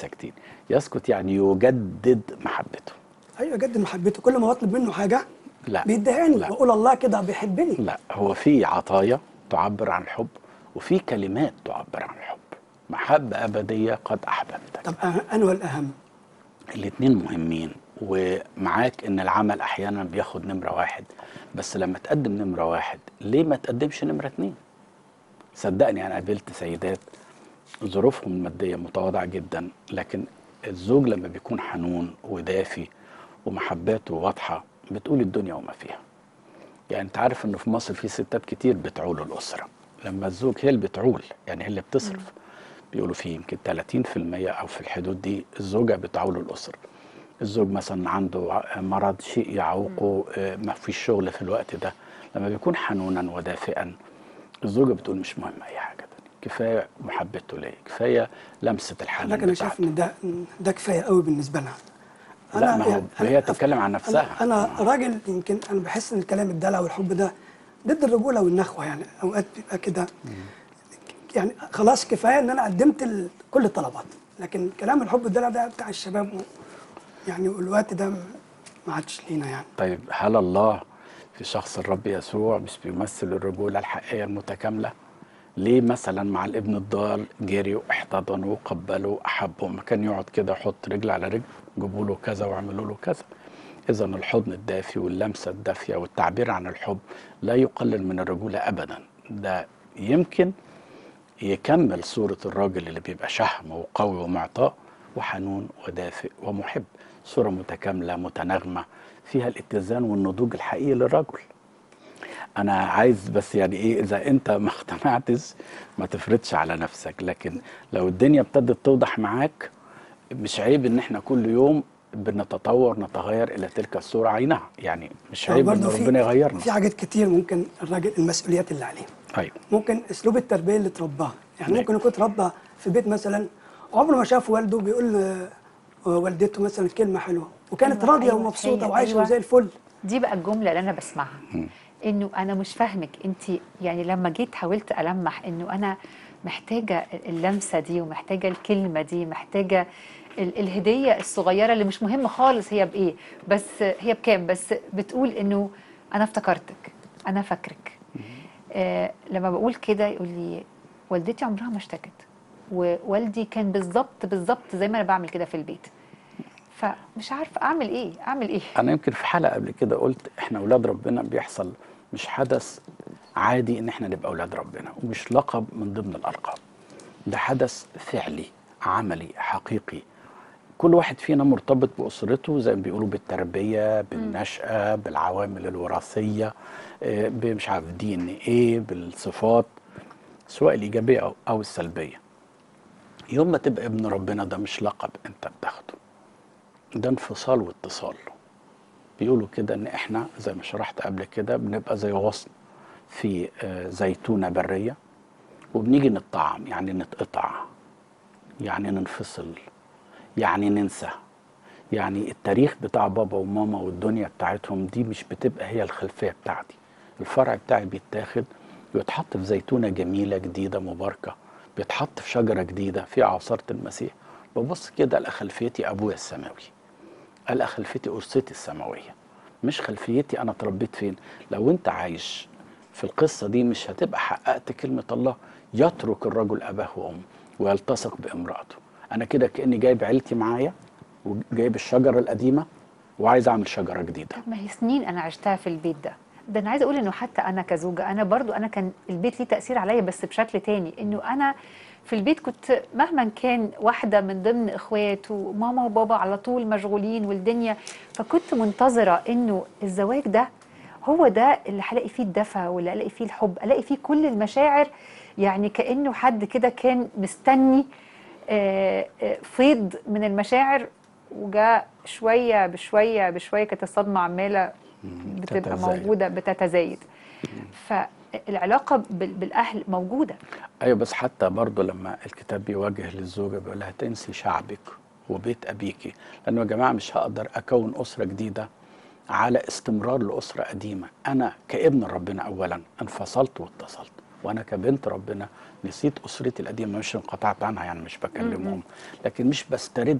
ساكتين يسكت يعني يجدد محبته ايوه جد محبته كل ما بطلب منه حاجه لا بيديهاني لا. واقول الله كده بيحبني لا هو في عطايا تعبر عن الحب وفي كلمات تعبر عن الحب محبة أبدية قد أحببتك طب أه- انه الاهم الاتنين مهمين ومعاك ان العمل احيانا بياخد نمرة واحد بس لما تقدم نمرة واحد ليه ما تقدمش نمرة اتنين صدقني انا قابلت سيدات ظروفهم المادية متواضعة جدا لكن الزوج لما بيكون حنون ودافي ومحباته واضحة بتقول الدنيا وما فيها يعني انت عارف انه في مصر في ستات كتير بتعول الاسره لما الزوج هي اللي بتعول يعني هي اللي بتصرف بيقولوا في يمكن 30% او في الحدود دي الزوجه بتعول الاسره الزوج مثلا عنده ع- مرض شيء يعوقه آه، ما فيش شغل في الوقت ده لما بيكون حنونا ودافئا الزوجه بتقول مش مهم اي حاجه تانية كفايه محبته ليا كفايه لمسه الحنان لكن انا شايف بتاعته ان ده ده كفايه قوي بالنسبه لها لا ما هو يعني هي تتكلم عن نفسها انا, أنا راجل يمكن انا بحس ان الكلام الدلع والحب ده ضد الرجوله والنخوه يعني اوقات بيبقى كده يعني خلاص كفايه ان انا قدمت ال- كل الطلبات لكن كلام الحب الدلع ده بتاع الشباب و- يعني والوقت ده ما عادش لينا يعني طيب هل الله في شخص الرب يسوع مش بيمثل الرجولة الحقيقية المتكاملة؟ ليه مثلا مع الابن الضال جريوا احتضنوا قبلوا احبوا ما كان يقعد كده يحط رجل على رجل جيبوا له كذا واعملوا له كذا اذا الحضن الدافي واللمسه الدافيه والتعبير عن الحب لا يقلل من الرجوله ابدا ده يمكن يكمل صورة الراجل اللي بيبقى شهم وقوي ومعطاء وحنون ودافئ ومحب صورة متكاملة متناغمة فيها الاتزان والنضوج الحقيقي للرجل أنا عايز بس يعني إيه إذا أنت ما اقتنعتش ما تفرضش على نفسك لكن لو الدنيا ابتدت توضح معاك مش عيب إن إحنا كل يوم بنتطور نتغير إلى تلك الصورة عينها يعني مش عيب إن برضه في- ربنا يغيرنا في حاجات كتير ممكن الراجل المسؤوليات اللي عليه أيوه ممكن اسلوب التربيه اللي اترباه يعني نعم. ممكن يكون اتربى في بيت مثلا عمره ما شاف والده بيقول آه، والدته مثلا كلمه حلوه وكانت أيوة، راضيه أيوة، ومبسوطه هي- وعايشه أيوة. زي الفل دي بقى الجمله اللي انا بسمعها انه انا مش فاهمك انت يعني لما جيت حاولت المح انه انا محتاجه اللمسه دي ومحتاجه الكلمه دي محتاجه ال- الهديه الصغيره اللي مش مهم خالص هي بايه بس هي بكام بس بتقول انه انا افتكرتك انا فاكرك آه لما بقول كده يقول لي والدتي عمرها ما اشتكت ووالدي كان بالظبط بالظبط زي ما انا بعمل كده في البيت فمش عارفه اعمل ايه اعمل ايه انا يمكن في حلقه قبل كده قلت احنا اولاد ربنا بيحصل مش حدث عادي ان احنا نبقى اولاد ربنا ومش لقب من ضمن الالقاب ده حدث فعلي عملي حقيقي كل واحد فينا مرتبط باسرته زي ما بيقولوا بالتربيه بالنشاه بالعوامل الوراثيه آه، مش عارف دي ان ايه بالصفات سواء الايجابيه او او السلبيه يوم ما تبقى ابن ربنا ده مش لقب انت بتاخده ده انفصال واتصال بيقولوا كده ان احنا زي ما شرحت قبل كده بنبقى زي غصن في آه، زيتونه بريه وبنيجي نطعم يعني نتقطع يعني ننفصل يعني ننسى يعني التاريخ بتاع بابا وماما والدنيا بتاعتهم دي مش بتبقى هي الخلفيه بتاعتي الفرع بتاعي بيتاخد ويتحط في زيتونه جميله جديده مباركه بيتحط في شجره جديده في عصاره المسيح ببص كده على خلفيتي ابويا السماوي قال خلفيتي أسرتي السماوية مش خلفيتي أنا اتربيت فين لو أنت عايش في القصة دي مش هتبقى حققت كلمة الله يترك الرجل أباه وأمه ويلتصق بامرأته أنا كده كأني جايب عيلتي معايا وجايب الشجرة القديمة وعايز أعمل شجرة جديدة طب ما هي سنين انا عشتها في البيت ده ده انا عايزه اقول انه حتى انا كزوجه انا برضو انا كان البيت ليه تاثير عليا بس بشكل تاني انه انا في البيت كنت مهما كان واحده من ضمن اخوات وماما وبابا على طول مشغولين والدنيا فكنت منتظره انه الزواج ده هو ده اللي هلاقي فيه الدفى واللي الاقي فيه الحب الاقي فيه كل المشاعر يعني كانه حد كده كان مستني آه، آه، فيض من المشاعر وجاء شويه بشويه بشويه كانت الصدمه عماله بتبقى تتزايد. موجوده بتتزايد فالعلاقه بال- بالاهل موجوده أيوة بس حتى برضه لما الكتاب بيوجه للزوجة بيقول لها تنسي شعبك وبيت أبيك لأنه يا جماعة مش هقدر أكون أسرة جديدة على استمرار لأسرة قديمة أنا كابن ربنا أولا انفصلت واتصلت وانا كبنت ربنا نسيت اسرتي القديمه مش انقطعت عنها يعني مش بكلمهم لكن مش بسترد